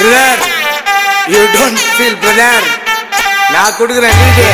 brother you don't feel brother நான் கொடுக்குறேன் வீடு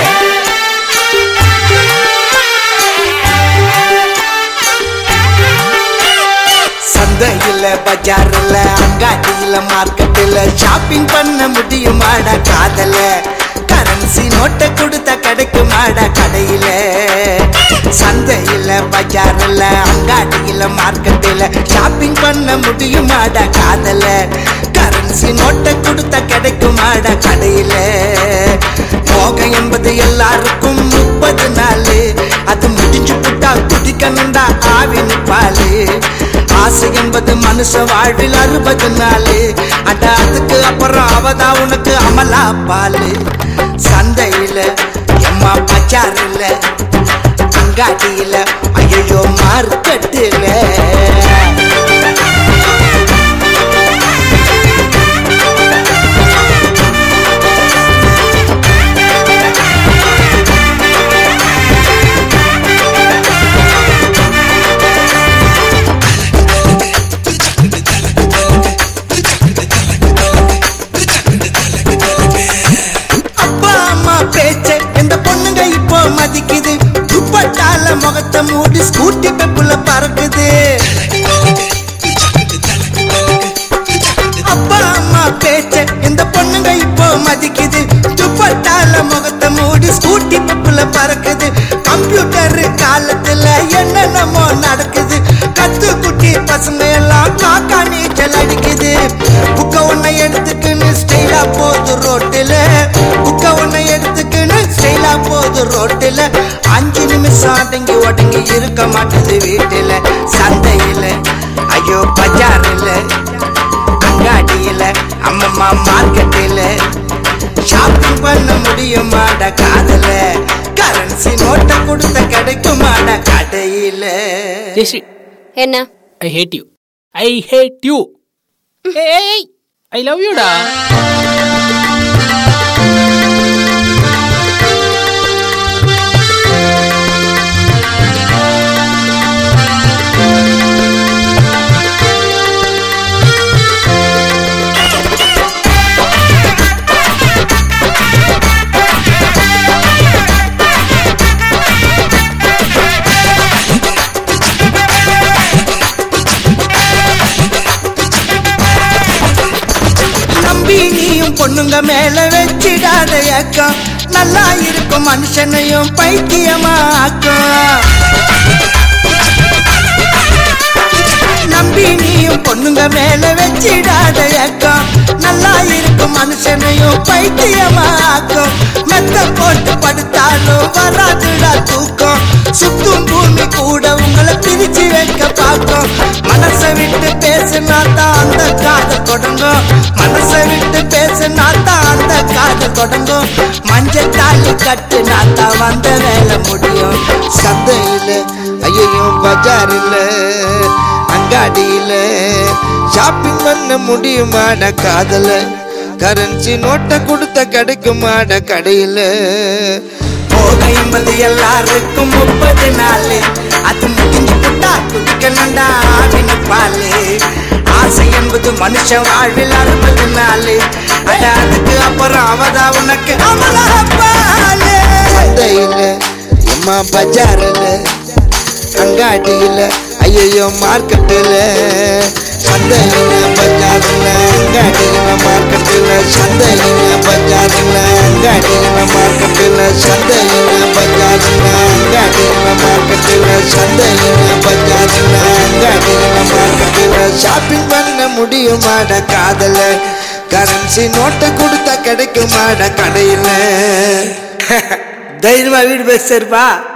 சந்தையில் பஜாரில் அங்காடியில் மார்க்கெட்டில் ஷாப்பிங் பண்ண முடியுமாட காதல கரன்சி நோட்டை கொடுத்த கிடைக்குமாட கடையில சந்தையில் பஜாரில் அங்காடியில் மார்க்கெட்டில் ஷாப்பிங் பண்ண முடியுமாட காதல கரன்சி நோட்டை கொடுத்த கிடைக்குமாட கடையில போகம் என்பது எல்லாருக்கும் முப்பது நாள் அது முடிஞ்சு புட்டா குடிக்கணுண்டா ஆவின் பாலு ஆசை என்பது மனுஷ வாழ்வில் அறுபது நாள் அட அதுக்கு அப்புறம் அவதா உனக்கு அமலா பாலு சந்தையில எம்மா பச்சாரில் அங்காடியில ஐயோ மார்க்கெட்டில் அப்பா அம்மா பேச்ச இந்த பொண்ணுங்க இப்போ மதிக்குது துப்பட்டால முகத்தை மூடி ஸ்கூட்டி பெப்புல பறக்குது அப்பா அம்மா பேச்ச இந்த பொண்ணுங்க இப்போ மதிக்குது துப்பட்டால முகத்தை மூடி ஸ்கூட்டி பெப்புல பறக்குது கம்ப்யூட்டர் காலத்துல என்னென்னமோ நடக்குது கத்து குட்டி பசங்க எல்லாம் காக்கா நீச்சல் அடிக்குது புக்க ஒன்னை எடுத்துக்கின்னு ஸ்டைலா போகுது ரோட்டுல புக்க ஒன்னை எடுத்துக்கின்னு ஸ்டைலா போகுது ரோட்டுல அஞ்சு நிமிஷம் அடங்கி ஒடங்கி இருக்க மாட்டேது வீட்டுல சந்தையில ஐயோ பஜாரில் அங்காடியில அம்மம்மா மார்க்கெட்டில் ஷாப்பிங் பண்ண முடியுமாட காதல கரன்சி நோட்டை கொடுத்த கிடைக்குமாட கடையில ஜெயஸ்ரீ என்ன I hate you I hate you hey I love யூடா நம்பி நீயும் பொண்ணுங்க மேல வச்சிடாத ஏக்கம் நல்லா இருக்கும் மனுஷனையும் பைத்தியமாக்கும் நம்பி நீயும் பொண்ணுங்க மேல வச்சிடாத ஏக்கம் நல்லா இருக்கும் மனுஷனையும் பைத்தியமாக்கும் மெத்த போட்டு படுத்தாலும் வராதுடா தூக்கம் சுத்தும் பூமி கூட உங்களை பிரிச்சு வைக்க பார்க்கும் மனசை விட்டு பேசினா தான் அந்த காதல் தொடங்கும் மனசை விட்டு பேசினா தான் அந்த காதல் தொடங்கும் மஞ்சள் தாலி கட்டுனா தான் வந்த வேலை முடியும் சந்தையில ஐயோ பஜாரில் அங்காடியில ஷாப்பிங் பண்ண முடியுமாட காதல கரன்சி நோட்டை கொடுத்த கிடைக்குமாட கடையில போக என்பது எல்லாருக்கும் முப்பது நாள் அது முடிஞ்சு புட்டா குடிக்கணும்டா ஆவின பாலு ஆசை என்பது மனுஷ வாழ்வில் அறுபது நாள் அட அதுக்கு அப்புறம் அவதா உனக்கு அமலா பாலு சந்தையில எம்மா பஜாரில் அங்காடியில ஐயோ மார்க்கெட்டில் சந்தையில பஜாரில் அங்காடியில மார்க்கெட்டில் சந்தையில பஜாரில் அங்காடியில மார்க்கெட்டில் சந்தையில பஜாரில் அங்காடியில மார்க்கெட்டில் சந்தையில பஜாரில் அங்காடியில மார்க்கெட்டில் ஷாப்பிங் பண்ண முடியுமாட காதல கரன்சி நோட்டை கொடுத்தா கிடைக்குமாட கடையில் தைரியமா வீடு பேச சரிப்பா